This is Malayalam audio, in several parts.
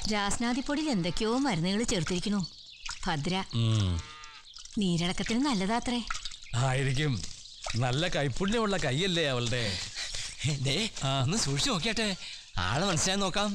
രാസ്നാദിപ്പൊടിയിൽ എന്തൊക്കെയോ മരുന്നുകൾ ചേർത്തിരിക്കണു ഭദ്ര ഉം. നീരിളക്കത്തിന് നല്ലതാത്രേ ആയിരിക്കും നല്ല കൈപ്പുണ്യമുള്ള കൈയല്ലേ അവളുടെ ദേ ഒന്ന് സൂക്ഷിച്ചു നോക്കിയാട്ടെ ആളെ മനസ്സിലായി നോക്കാം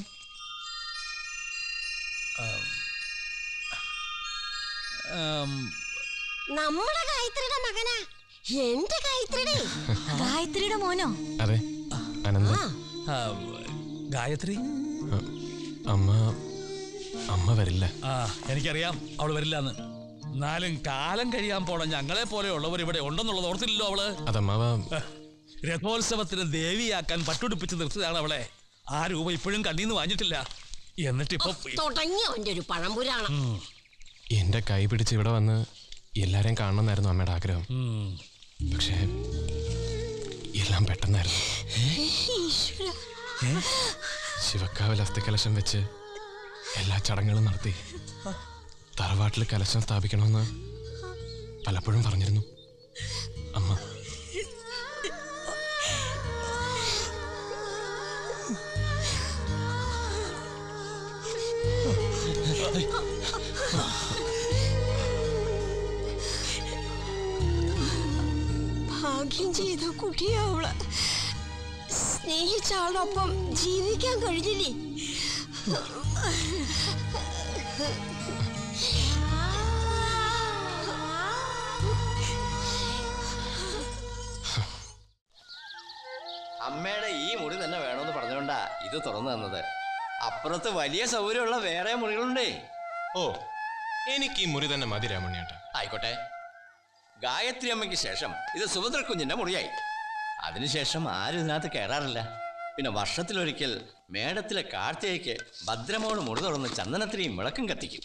ആം, നമ്മുടെ ഗായത്രിയുടെ മകനാ എന്റെ ഗായത്രിയുടെ ഗായത്രിയുടെ മോനോ അതെ അനന്ത ആ, ഗായത്രി അമ്മ അമ്മ വരില്ല ആ എനിക്കറിയാം അവള് വരില്ലാന്ന് എന്നാലും കാലം കഴിയാൻ പോണ ഞങ്ങളെ പോലെയുള്ളവർ ഇവിടെ ഉണ്ടെന്നുള്ളത് ഓർത്തില്ലല്ലോ അവള് അതമ്മാവ രഥോത്സവത്തിന് ദേവിയാക്കാൻ പട്ടുടുപ്പിച്ച് നിർത്തിയതാണ് അവളെ ആ രൂപ ഇപ്പോഴും കണ്ണീന്ന് വാങ്ങിയിട്ടില്ല എന്നിട്ടിപ്പോ തുടങ്ങി അവന്റെ ഒരു പഴംപുരാണം ഉം, എന്റെ കൈ പിടിച്ച് ഇവിടെ വന്ന് എല്ലാരെയും കാണണമെന്നായിരുന്നു അമ്മയുടെ ആഗ്രഹം ഉം. പക്ഷേ എല്ലാം പെട്ടെന്നായിരുന്നു ഈശ്വര ശിവക്കാവിൽ അസ്ഥികലശം വെച്ച് എല്ലാ ചടങ്ങുകളും നടത്തി തറവാട്ടിൽ കലശം സ്ഥാപിക്കണമെന്ന് പലപ്പോഴും പറഞ്ഞിരുന്നു അമ്മ ഭാഗ്യം ചെയ്ത കുട്ടിയാവള് സ്നേഹിച്ച ആളൊപ്പം ജീവിക്കാൻ കഴിഞ്ഞില്ലേ അമ്മയുടെ ഈ മുറി തന്നെ വേണമെന്ന് പറഞ്ഞുകൊണ്ടാ ഇത് തുറന്നു തന്നത് അപ്പുറത്ത് വലിയ സൗകര്യമുള്ള വേറെ മുറികളുണ്ടേ ഓ എനിക്ക് ഈ മുറി തന്നെ മതി രാമണ്യേട്ട ആയിക്കോട്ടെ ഗായത്രി അമ്മയ്ക്ക് ശേഷം ഇത് സുഭദ്ര കുഞ്ഞിന്റെ മുറിയായി അതിനുശേഷം ആരും ഇതിനകത്ത് കയറാറില്ല പിന്നെ വർഷത്തിലൊരിക്കൽ മേടത്തിലെ കാർത്തികയ്ക്ക് ഭദ്രമോട് മുറി തുറന്ന് ചന്ദനത്തിരിയും വിളക്കും കത്തിക്കും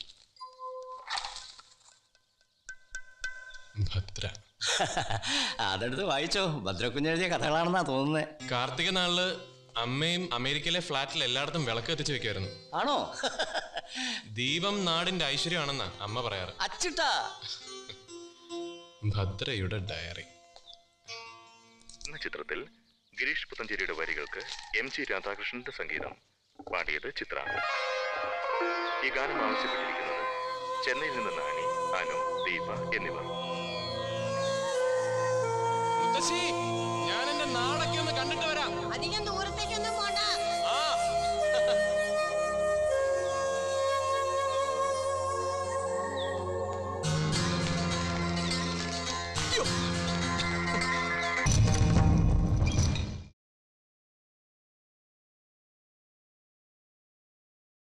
ഭദ്ര അതെടുത്ത് വായിച്ചോ ഭദ്രക്കുഞ്ഞ് എഴുതിയ കഥകളാണെന്നാ തോന്നുന്നത് കാർത്തിക നാളില് അമ്മയും അമേരിക്കയിലെ ഫ്ലാറ്റിൽ എല്ലായിടത്തും വിളക്ക് കത്തിച്ച് വെക്കുമായിരുന്നു ആണോ ദീപം നാടിന്റെ ഐശ്വര്യമാണെന്നാ അമ്മ പറയാറ് അച്ചിട്ടാ ഭദ്രയുടെ ഡയറി എന്ന ചിത്രത്തിൽ ഗിരീഷ് പുത്തഞ്ചേരിയുടെ വരികൾക്ക് എം ജി രാധാകൃഷ്ണന്റെ സംഗീതം പാടിയത് ചിത്ര ഈ ഗാനം ആവശ്യപ്പെട്ടിരിക്കുന്നത് ചെന്നൈയിൽ നിന്ന് നാണി അനു ദീപ എന്നിവർ മുത്തശ്ശി ഞാൻ എന്റെ നാടൊക്കെ ഒന്ന് കണ്ടിട്ട് വരാം അധികം ദൂരത്തേക്കൊന്നും പോണ്ട